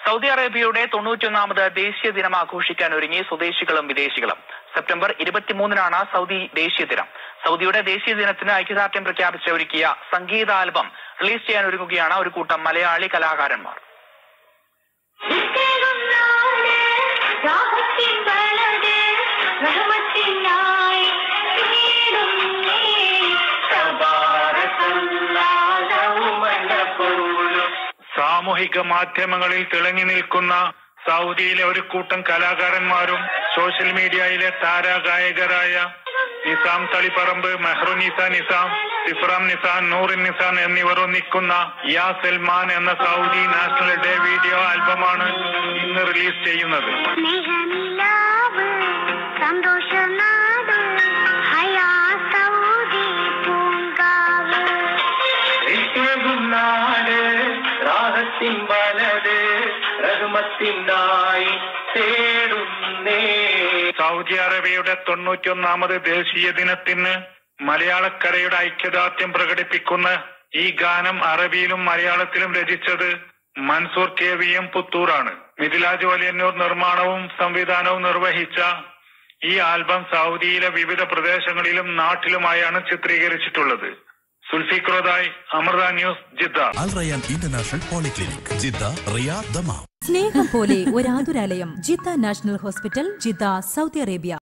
Saudi അറേബ്യയുടെ തൊണ്ണൂറ്റിയൊന്നാമത് ദേശീയ ദിനം ആഘോഷിക്കാൻ ഒരുങ്ങി സ്വദേശികളും വിദേശികളും സെപ്റ്റംബർ ഇരുപത്തിമൂന്നിനാണ് സൗദി ദേശീയ ദിനം സൗദിയുടെ ദേശീയ ദിനത്തിന് ഐക്യദാർഢ്യം പ്രഖ്യാപിച്ച് ഒരുക്കിയ സംഗീത ആൽബം റിലീസ് ചെയ്യാൻ ഒരുങ്ങുകയാണ് ഒരു കൂട്ടം മലയാളി കലാകാരന്മാർ സാമൂഹിക മാധ്യമങ്ങളിൽ തിളങ്ങി നിൽക്കുന്ന സൗദിയിലെ ഒരു കൂട്ടം കലാകാരന്മാരും സോഷ്യൽ മീഡിയയിലെ താരാഗായകരായ നിസാം തളിപ്പറമ്പ് മെഹ്റുനിസ നിസാം ഇഫ്രാം നിസാൻ നൂറിൻ നിസാൻ എന്നിവർ ഒന്നിക്കുന്ന യാ സൽമാൻ എന്ന സൗദി നാഷണൽ ഡേ വീഡിയോ ആൽബമാണ് ഇന്ന് റിലീസ് ചെയ്യുന്നത് സ്നേഹനിലാവ് സന്തോഷനാട് ഹയാ സൗദി പൂങ്കാവ് നാട് രാഗത്തിൻ വലത് റഹ്മത്തിനായി തേടുന്നേ സൗദി അറേബ്യയുടെ തൊണ്ണൂറ്റിയൊന്നാമത് ദേശീയ ദിനത്തിന് മലയാളക്കരയുടെ ഐക്യദാർഢ്യം പ്രകടിപ്പിക്കുന്ന ഈ ഗാനം അറബിയിലും മലയാളത്തിലും രചിച്ചത് മൻസൂർ കെ വി എം പുത്തൂറാണ് മിഥിലാജ് വലിയന്നൂർ നിർമ്മാണവും സംവിധാനവും നിർവഹിച്ച ഈ ആൽബം സൗദിയിലെ വിവിധ പ്രദേശങ്ങളിലും നാട്ടിലുമായാണ് ചിത്രീകരിച്ചിട്ടുള്ളത് സുൽഫിക്രോദായ് Amrita news Jeddah Al Rayan international polyclinic Jeddah Riyadh Dammam സ്നേഹം പോലെ ഒരു ആതുരാലയം Jeddah national hospital Jeddah Saudi Arabia